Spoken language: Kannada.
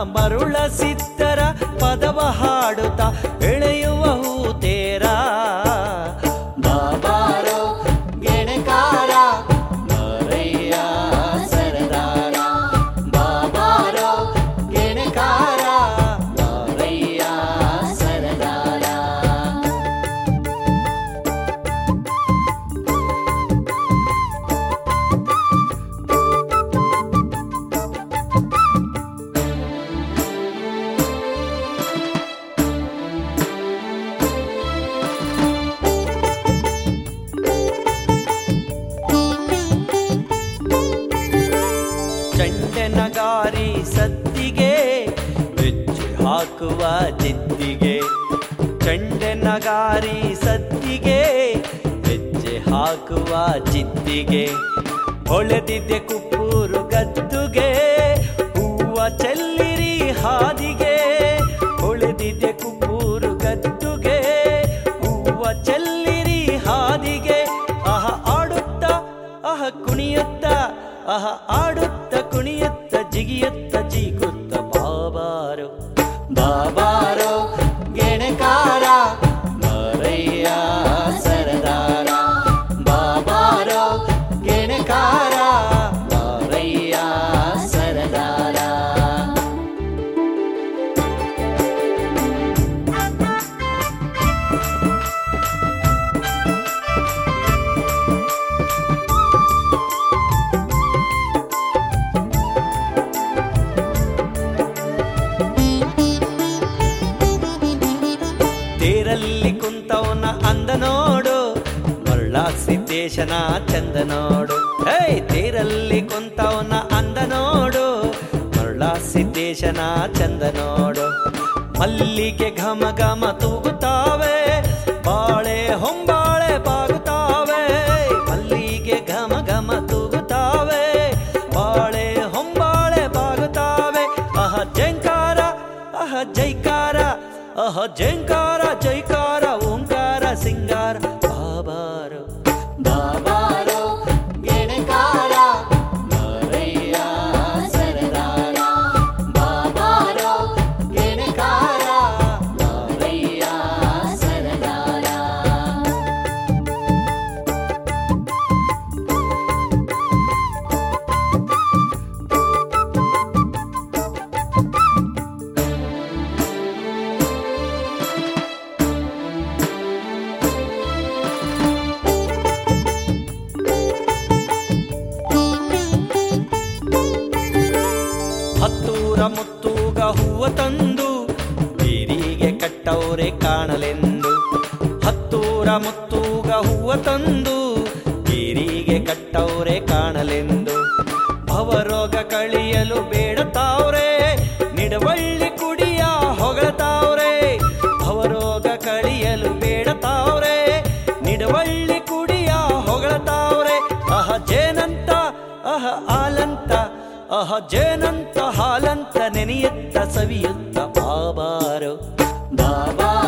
ಮರುಳ ಸಿದ್ಧರ ಪದವ ಹಾಡುತ್ತ ಎಳೆಯುವ ಹೂತೇರ ಬಾಬಾರೋ ಗೆಣಕಾರ ಮರಯ್ಯ ಸರದಾರ ಬಾಬಾರೋ ಗೆಣಕಾರ ಮರಯ್ಯ ಸರದಾರ ಚಂಡನಗಾರಿ ಸತ್ತಿಗೆ ಬೆಚ್ಚಿ ಹಾಕುವ ಜಿದ್ದಿಗೆ ಚಂಡನಗಾರಿ ಸತ್ತಿಗೆ ಹೆಜ್ಜೆ ಹಾಕುವ ಜಿದ್ದಿಗೆ ಹೊಳೆದಿದೆ ಕುಪ್ಪೂರು ಗದ್ದುಗೆ ಹೂವ ಚೆಲ್ಲಿರಿ ಹಾದಿಗೆ ಹೊಳೆದಿದೆ ಕುಪ್ಪೂರು ಗದ್ದುಗೆ ಹೂವ ಚೆಲ್ಲಿರಿ ಹಾದಿಗೆ ಆಹ ಆಡುತ್ತ ಆಹ ಕುಣಿಯುತ್ತ ಆಹ ಆಡುತ್ತ ಕುಣಿಯುತ್ತ ಜಿಗಿಯುತ್ತ ಜೀಗುತ್ತ ಬಾಬಾರೋ ಬಾಬಾರೋ ಗೆಣಕಾರ ಮರಯ್ಯ ಸರದಾರ ಬಾಬಾರೋ ಗೆಣಕಾರ ಮರಯ್ಯ ಸರದಾರ ತೇರಲ್ಲಿ ಕುಂತವನ ಅಂದ ನೋಡು ಮರಳ ಸಿದ್ದೇಶನ ಚಂದ ನೋಡು ಹೇ ತೇರಲ್ಲಿ ಕುಂತವನ ಅಂದ ನೋಡು ಮರಳ ಸಿದ್ದೇಶನ ಚಂದ ನೋಡು ಮಲ್ಲಿಗೆ ಘಮ ಘಮ ತೂಗುತ್ತಾವೆ ಬಾಳೆ ಹೊಂಬಾಳೆ ಬಾಗುತ್ತಾವೆ ಮಲ್ಲಿಗೆ ಘಮ ಘಮ ತೂಗುತ್ತಾವೆ ಬಾಳೆ ಹೊಂಬಾಳೆ ಬಾಗುತ್ತಾವೆ ಅಹ ಜಂಕಾರ ಅಹ ಜೈಕಾರ ಅಹ ಜಂಕಾರ ಜೈಕಾರ ಓಂಕಾರ ಸಿಂಗಾರ ಬಾಬಾರು ಬಾಬಾರು ಗೆಣಕಾರ ಮರಯ್ಯ ಸರದಾರ ಬಾಬಾರು ಗೆಣಕಾರ ಮರಯ್ಯ ಸರದಾರ ಹತ್ತೂರ ಮುತ್ತೂಗ ಹೂವ ತಂದು ಬೀರಿಗೆ ಕಟ್ಟವ್ರೆ ಕಾಣಲೆಂದು ಹತ್ತೂರ ಮುತ್ತೂಗ ಹೂವ ತಂದು ಬೀರಿಗೆ ಕಟ್ಟವ್ರೆ ಕಾಣಲೆಂದು ಭವರೋಗ ಕಳಿಯಲು ಬೇಡತಾವ್ರೆ ನಿಡವಳ್ಳಿ ಕುಡಿಯ ಹೊಗಳತಾವ್ರೆ ಭವರೋಗ ಕಳಿಯಲು ಬೇಡತಾವ್ರೆ ನಿಡವಳ್ಳಿ ಕುಡಿಯ ಹೊಗಳತಾವ್ರೆ ಅಹ ಜೇನಂತ ಅಹ ಆಲಂತ ಅಹ ಜೇನಂತ ಹಾಲಂತ ನೆನೆಯುತ್ತ ಸವಿಯುತ್ತ ಬಾಬಾರು ಬಾಬಾ